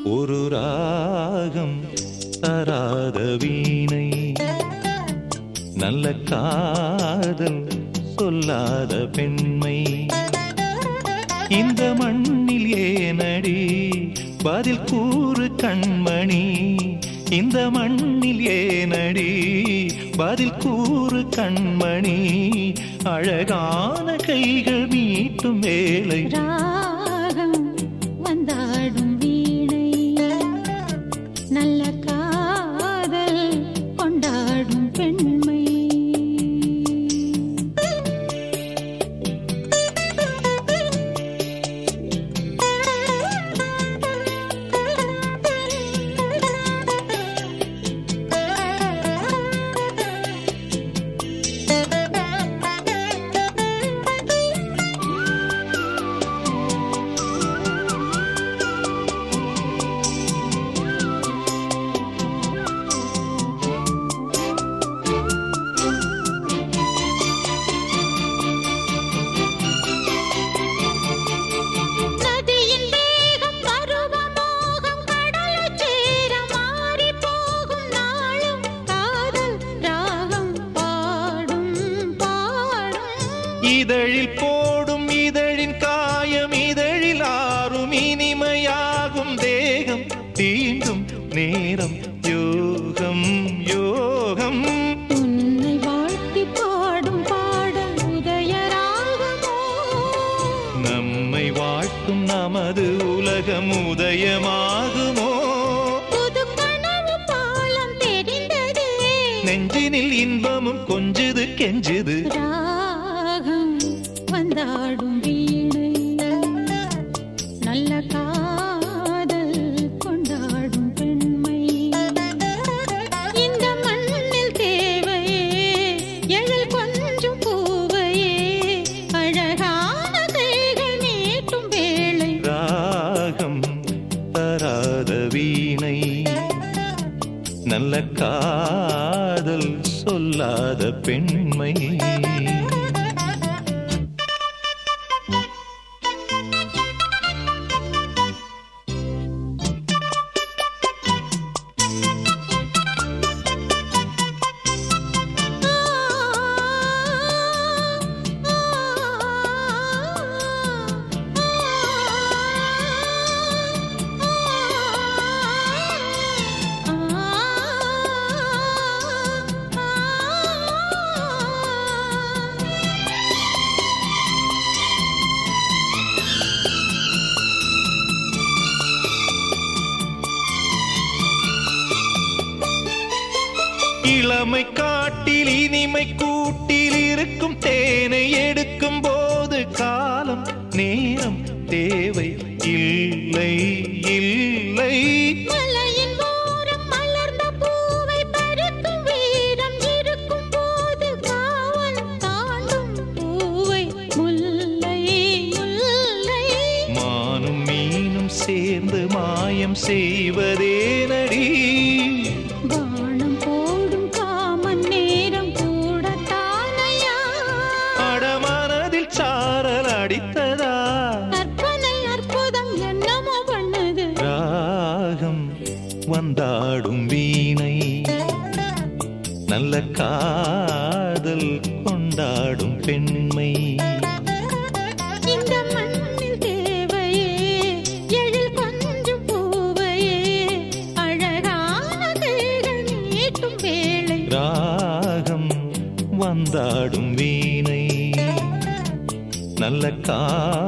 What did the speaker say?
ஒரு ராகம் தராத வீணை நல்ல காதல் சொல்லாத பெண்மை இந்த மண்ணில் ஏனடி பதில் கூறு கண்மணி இந்த மண்ணில் ஏனடி பதில் கூறு கண்மணி அழகான கைகள் மீட்டும் வேலை ராகம் வந்தாடும் வீணை நல்ல காதல் கொண்டாடும் பெண்மை நதியின் வேகம் பருவமோகம் கடலைச் சேர மாறிப் போகும் நாளும் காதல் ராகம் பாடும் பாடும் இதழில் போடும் இதழின் காயம் இதழில் ஆறும் இனிமையாகும் தேகம் தீண்டும் நேரம் யோகம் யோகம் உன்னை வாழ்த்தி பாடும் பாடல் உதயராகமோ நம்மை வாழ்த்தும் நமது உலகம் உதயமாகுமோ புது கனவு பாலம் தெரிந்ததே நெஞ்சினில் இன்பமும் கொஞ்சுது கெஞ்சுது ராகம் வந்தாடும் வீணை நல்ல காதல் கொண்டாடும் பெண்மை இந்த மண்ணில் தேவையே எழில் கொஞ்சம் பூவையே அழகான கைகள் நீட்டும் வேளை ராகம் தராத வீணை நல்ல காதல் சொல்லாத பெண்மை இளமை காட்டில் இனிமை கூட்டில் இருக்கும் தேனை எடுக்கும் போது காலம் நேரம் தேவை இல்லை இல்லை மலையின் ஓரம் மலர்ந்த பூவை பறிக்கும் வீரம் இருக்கும் போது காவல் தாண்டும் பூவை முல்லை முல்லை மானும் மீனும் சேர்ந்து மாயம் செய்வதே நடி வானம் போடும் காமன் நேரம் கூட தானையா அடமனதில் சாரல் அடித்ததா கற்பனை அற்புதம் என்னமோ பண்ணுது ராகம் வந்தாடும் வீணை நல்ல காதல் கொண்டாடும் பெண்மை இந்த மண்ணில் தேவையே எழில் கொஞ்சம் பூவையே அழகான கைகள் நீட்டும் வேளை ராகம் வந்தாடும் வீணை நல்ல கா